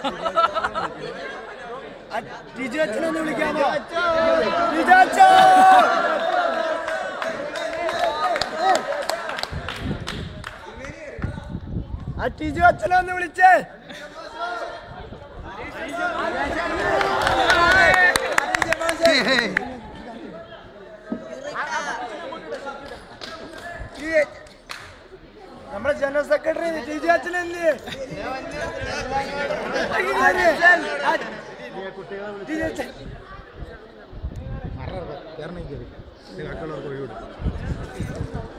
ടിജു അച്ഛനൊന്ന് വിളിക്കാമോ ടിജു അച്ഛാ ആ ടിജു അച്ഛനെ ഒന്ന് വിളിച്ചേ ഈ നമ്മുടെ ജനറൽ സെക്രട്ടറി ടിജു അച്ഛൻ എന്ത് ആര്? ആ, ടിജു അച്ഛൻ കാരണം